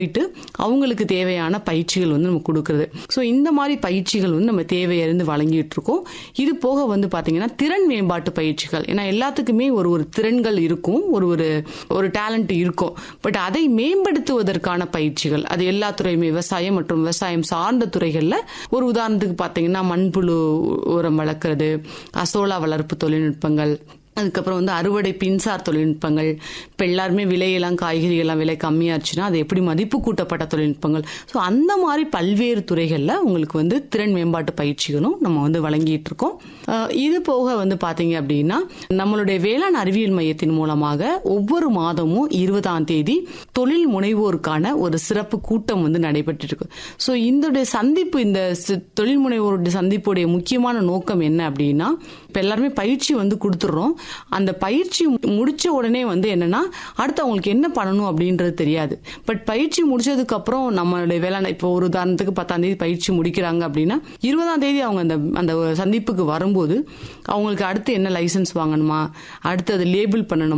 போயிட்டு அவங்களுக்கு தேவையான பயிற்சிகள் வந்து நம்ம கொடுக்கறது ஸோ இந்த மாதிரி பயிற்சிகள் வந்து நம்ம தேவையறிந்து வழங்கிட்டு இருக்கோம் இது போக வந்து பாத்தீங்கன்னா திறன் மேம்பாட்டு பயிற்சிகள் ஏன்னா எல்லாத்துக்குமே ஒரு ஒரு திறன்கள் இருக்கும் ஒரு ஒரு ஒரு டேலண்ட் இருக்கும் பட் அதை மேம்படுத்துவதற்கான பயிற்சிகள் அது எல்லா துறையுமே விவசாயம் மற்றும் விவசாயம் சார்ந்த துறைகளில் ஒரு உதாரணத்துக்கு பார்த்தீங்கன்னா மண்புழு உரம் வளர்க்குறது அசோலா வளர்ப்பு தொழில்நுட்பங்கள் அதுக்கப்புறம் வந்து அறுவடை பின்சார் தொழில்நுட்பங்கள் இப்போ எல்லாருமே விலையெல்லாம் காய்கறிகள்லாம் விலை கம்மியாச்சுன்னா அது எப்படி மதிப்பு கூட்டப்பட்ட தொழில்நுட்பங்கள் ஸோ அந்த மாதிரி பல்வேறு துறைகளில் உங்களுக்கு வந்து திறன் மேம்பாட்டு பயிற்சிகளும் நம்ம வந்து வழங்கிட்டு இருக்கோம் அஹ் இது போக வந்து பார்த்தீங்க அப்படின்னா நம்மளுடைய வேளாண் அறிவியல் மையத்தின் மூலமாக ஒவ்வொரு மாதமும் இருபதாம் தேதி தொழில் முனைவோருக்கான ஒரு சிறப்பு கூட்டம் வந்து நடைபெற்று இருக்கு ஸோ இந்த சந்திப்பு இந்த சி- தொழில் முனைவோருடைய சந்திப்புடைய முக்கியமான நோக்கம் என்ன அப்படின்னா இப்போ எல்லாருமே பயிற்சி வந்து கொடுத்துட்றோம் அந்த பயிற்சி முடிச்ச உடனே வந்து என்னன்னா அடுத்து அவங்களுக்கு என்ன பண்ணணும் அப்படின்றது தெரியாது பட் பயிற்சி முடிச்சதுக்கு அப்புறம் நம்மளுடைய வேளாண் இப்போ ஒரு உதாரணத்துக்கு பத்தாம் தேதி பயிற்சி முடிக்கிறாங்க அப்படின்னா இருபதாம் தேதி அவங்க அந்த அந்த சந்திப்புக்கு வரும்போது அவங்களுக்கு அடுத்து என்ன லைசன்ஸ் வாங்கணுமா அடுத்து அது லேபிள் பண்ணணுமா